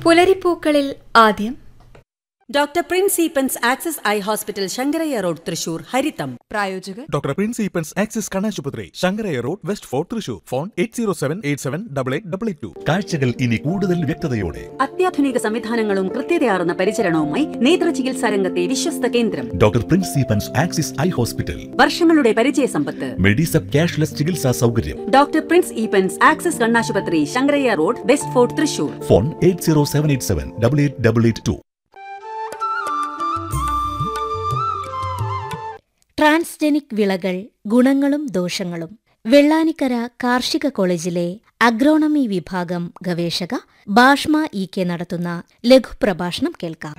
പുലരിപ്പൂക്കളിൽ ആദ്യം doctor Prince Eappen's access eye hospital Sankarayya road Thrissur ഹരിതം പ്രായോജകർ ഡോക്ടർ പ്രിൻസ് ഈപ്പൻസ് ആക്സിസ് കണാശുപത്രി Sankarayya road west fort Thrissur phone eight zero seven eight seven double eight double eight two കാഴ്ചകൾ ഇനി കൂടുതൽ വ്യക്തതയോടെ അത്യാധുനിക സംവിധാനങ്ങളും കൃത്യതയാർന്ന പരിചരണവുമായി നേത്ര ചികിത്സാ രംഗത്തെ വിശ്വസ്ത കേന്ദ്രം doctor Prince Eappen's axis eye hospital വർഷങ്ങളുടെ പരിചയ സമ്പത്ത് മെഡിസപ്പ് ക്യാഷ്ലെസ് ചികിത്സാ സൗകര്യം ഡോക്ടർ പ്രിൻസ് ഈപ്പൻസ് ആക്സസ് കണ്ണാശുപത്രി Sankarayya road west fort Thrissur phone eight zero seven eight seven double eight double eight two transgenic വിളകൾ ഗുണങ്ങളും ദോഷങ്ങളും വെള്ളാനിക്കര കാർഷിക കോളേജിലെ അഗ്രോണമി വിഭാഗം ഗവേഷക ബാഷ്മ ഇ കെ നടത്തുന്ന ലഘുപ്രഭാഷണം കേൾക്കാം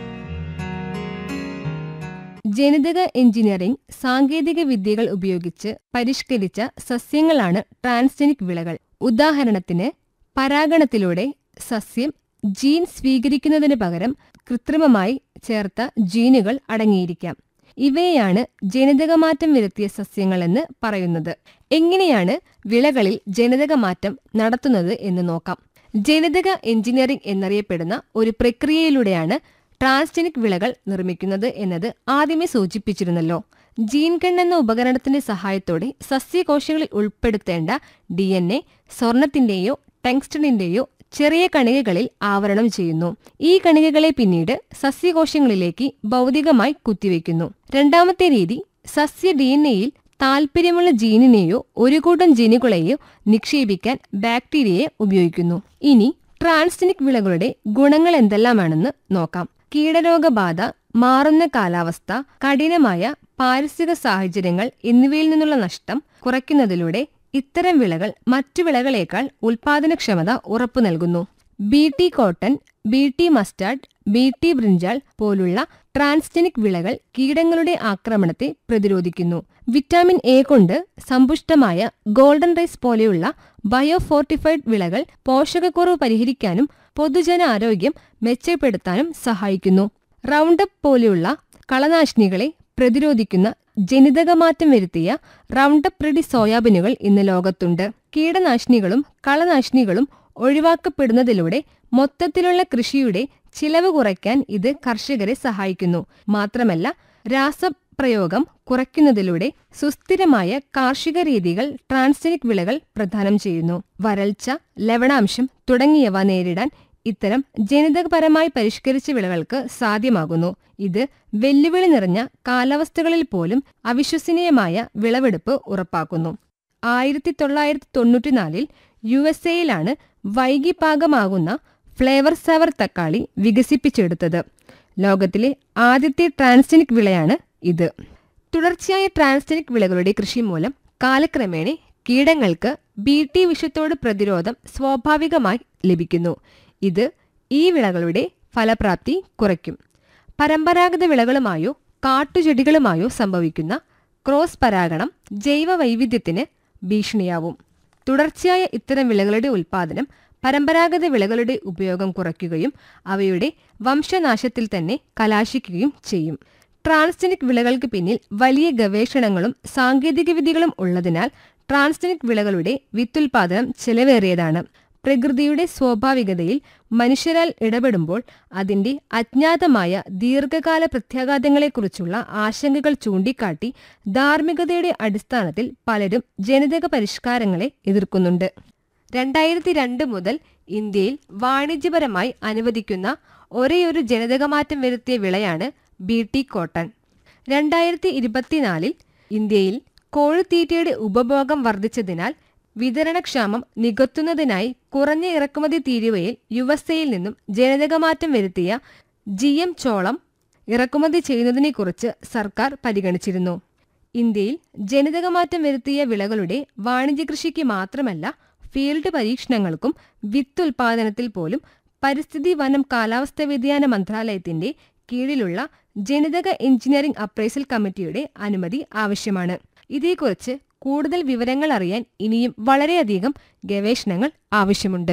ജനിതക എഞ്ചിനീയറിംഗ് സാങ്കേതിക വിദ്യകൾ ഉപയോഗിച്ച് പരിഷ്കരിച്ച സസ്യങ്ങളാണ് ട്രാൻസ്ജനിക് വിളകൾ ഉദാഹരണത്തിന് പരാഗണത്തിലൂടെ സസ്യം ജീൻ സ്വീകരിക്കുന്നതിന് പകരം കൃത്രിമമായി ചേർത്ത ജീനുകൾ അടങ്ങിയിരിക്കാം ഇവയെയാണ് ജനിതകമാറ്റം വരുത്തിയ സസ്യങ്ങളെന്ന് പറയുന്നത് എങ്ങനെയാണ് വിളകളിൽ ജനിതകമാറ്റം നടത്തുന്നത് എന്ന് നോക്കാം ജനിതക എഞ്ചിനീയറിംഗ് എന്നറിയപ്പെടുന്ന ഒരു പ്രക്രിയയിലൂടെയാണ് ട്രാൻസ്ജനിക് വിളകൾ നിർമ്മിക്കുന്നത് എന്നത് ആദ്യമേ സൂചിപ്പിച്ചിരുന്നല്ലോ ജീൻകൺ എന്ന ഉപകരണത്തിന്റെ സഹായത്തോടെ സസ്യകോശങ്ങളിൽ ഉൾപ്പെടുത്തേണ്ട ഡി എൻ എ സ്വർണത്തിന്റെയോ ടെങ്സ്റ്റണിന്റെയോ ചെറിയ കണികകളിൽ ആവരണം ചെയ്യുന്നു ഈ കണികകളെ പിന്നീട് സസ്യകോശങ്ങളിലേക്ക് ഭൗതികമായി കുത്തിവെക്കുന്നു രണ്ടാമത്തെ രീതി സസ്യ ഡി എൻ എയിൽ താൽപ്പര്യമുള്ള ജീനിനെയോ ഒരു കൂട്ടം ജീനുകളെയോ നിക്ഷേപിക്കാൻ ബാക്ടീരിയയെ ഉപയോഗിക്കുന്നു ഇനി ട്രാൻസ്ജനിക് വിളകളുടെ ഗുണങ്ങൾ എന്തെല്ലാമാണെന്ന് നോക്കാം കീടരോഗബാധ മാറുന്ന കാലാവസ്ഥ കഠിനമായ പാരിസ്ഥിതിക സാഹചര്യങ്ങൾ എന്നിവയിൽ നിന്നുള്ള നഷ്ടം കുറയ്ക്കുന്നതിലൂടെ ഇത്തരം വിളകൾ മറ്റു വിളകളേക്കാൾ ഉൽപാദനക്ഷമത ഉറപ്പു നൽകുന്നു B T cotton B T mustard B T brinjal പോലുള്ള ട്രാൻസ്ജനിക് വിളകൾ കീടങ്ങളുടെ ആക്രമണത്തെ പ്രതിരോധിക്കുന്നു വിറ്റാമിൻ എ കൊണ്ട് സമ്പുഷ്ടമായ ഗോൾഡൻ റൈസ് പോലെയുള്ള ബയോഫോർട്ടിഫൈഡ് വിളകൾ പോഷകക്കുറവ് പരിഹരിക്കാനും പൊതുജന ആരോഗ്യം മെച്ചപ്പെടുത്താനും സഹായിക്കുന്നു റൗണ്ടപ്പ് പോലെയുള്ള കളനാശിനികളെ പ്രതിരോധിക്കുന്ന ജനിതകമാറ്റം വരുത്തിയ റൗണ്ടപ്പ് റെഡി സോയാബീനുകൾ ഇന്ന് ലോകത്തുണ്ട് കീടനാശിനികളും കളനാശിനികളും ഒഴിവാക്കപ്പെടുന്നതിലൂടെ മൊത്തത്തിലുള്ള കൃഷിയുടെ ചിലവ് കുറയ്ക്കാൻ ഇത് കർഷകരെ സഹായിക്കുന്നു മാത്രമല്ല രാസപ്രയോഗം കുറയ്ക്കുന്നതിലൂടെ സുസ്ഥിരമായ കാർഷിക രീതികൾ ട്രാൻസ്ജനിക് വിളകൾ പ്രദാനം ചെയ്യുന്നു വരൾച്ച ലവണാംശം തുടങ്ങിയവ നേരിടാൻ ഇത്തരം ജനിതകപരമായി പരിഷ്കരിച്ച വിളകൾക്ക് സാധ്യമാകുന്നു ഇത് വെല്ലുവിളി നിറഞ്ഞ കാലാവസ്ഥകളിൽ പോലും അവിശ്വസനീയമായ വിളവെടുപ്പ് ഉറപ്പാക്കുന്നു ആയിരത്തി തൊള്ളായിരത്തി തൊണ്ണൂറ്റിനാലിൽ യു എസ് എയിലാണ് വൈകി പാകമാകുന്ന ഫ്ലേവർ സവർ തക്കാളി വികസിപ്പിച്ചെടുത്തത് ലോകത്തിലെ ആദ്യത്തെ ട്രാൻസ്ജനിക് വിളയാണ് ഇത് തുടർച്ചയായ ട്രാൻസ്ജനിക് വിളകളുടെ കൃഷി മൂലം കാലക്രമേണ കീടങ്ങൾക്ക് ബി ടി വിഷത്തോട് പ്രതിരോധം സ്വാഭാവികമായി ലഭിക്കുന്നു ഇത് ഈ വിളകളുടെ ഫലപ്രാപ്തി കുറയ്ക്കും പരമ്പരാഗത വിളകളുമായോ കാട്ടുചെടികളുമായോ സംഭവിക്കുന്ന ക്രോസ് പരാഗണം ജൈവ വൈവിധ്യത്തിന് ഭീഷണിയാവും തുടർച്ചയായ ഇത്തരം വിളകളുടെ ഉൽപ്പാദനം പരമ്പരാഗത വിളകളുടെ ഉപയോഗം കുറയ്ക്കുകയും അവയുടെ വംശനാശത്തിൽ തന്നെ കലാശിക്കുകയും ചെയ്യും ട്രാൻസ്ജനിക് വിളകൾക്ക് പിന്നിൽ വലിയ ഗവേഷണങ്ങളും സാങ്കേതികവിദ്യകളും ഉള്ളതിനാൽ ട്രാൻസ്ജനിക് വിളകളുടെ വിത്തുൽപാദനം ചെലവേറിയതാണ് പ്രകൃതിയുടെ സ്വാഭാവികതയിൽ മനുഷ്യരാൽ ഇടപെടുമ്പോൾ അതിന്റെ അജ്ഞാതമായ ദീർഘകാല പ്രത്യാഘാതങ്ങളെക്കുറിച്ചുള്ള ആശങ്കകൾ ചൂണ്ടിക്കാട്ടി ധാർമ്മികതയുടെ അടിസ്ഥാനത്തിൽ പലരും ജനിതക പരിഷ്കാരങ്ങളെ എതിർക്കുന്നുണ്ട് രണ്ടായിരത്തി രണ്ട് മുതൽ ഇന്ത്യയിൽ വാണിജ്യപരമായി അനുവദിക്കുന്ന ഒരേയൊരു ജനിതകമാറ്റം വരുത്തിയ വിളയാണ് ബി ടി കോട്ടൺ രണ്ടായിരത്തി ഇരുപത്തിനാലിൽ ഇന്ത്യയിൽ കോഴിത്തീറ്റയുടെ ഉപഭോഗം വർദ്ധിച്ചതിനാൽ വിതരണക്ഷാമം നികത്തുന്നതിനായി കുറഞ്ഞ ഇറക്കുമതി തീരുവയിൽ യു എസ് എയിൽ നിന്നും ജനിതകമാറ്റം വരുത്തിയ ജി എം ചോളം ഇറക്കുമതി ചെയ്യുന്നതിനെക്കുറിച്ച് സർക്കാർ പരിഗണിച്ചിരുന്നു ഇന്ത്യയിൽ ജനിതകമാറ്റം വരുത്തിയ വിളകളുടെ വാണിജ്യകൃഷിക്ക് മാത്രമല്ല ഫീൽഡ് പരീക്ഷണങ്ങൾക്കും വിത്ത് ഉൽപാദനത്തിൽ പോലും പരിസ്ഥിതി വനം കാലാവസ്ഥാ വ്യതിയാന മന്ത്രാലയത്തിന്റെ കീഴിലുള്ള ജനിതക എഞ്ചിനീയറിംഗ് അപ്രൈസൽ കമ്മിറ്റിയുടെ അനുമതി ആവശ്യമാണ് ഇതേക്കുറിച്ച് കൂടുതൽ വിവരങ്ങൾ അറിയാൻ ഇനിയും വളരെയധികം ഗവേഷണങ്ങൾ ആവശ്യമുണ്ട്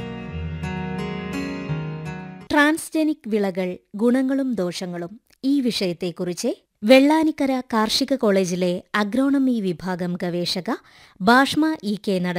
ട്രാൻസ്ജനിക് വിളകൾ ഗുണങ്ങളും ദോഷങ്ങളും ഈ വിഷയത്തെക്കുറിച്ച് വെള്ളാനിക്കര കാർഷിക കോളേജിലെ അഗ്രോണമി വിഭാഗം ഗവേഷക ബാഷ്മ ഇ കെ നട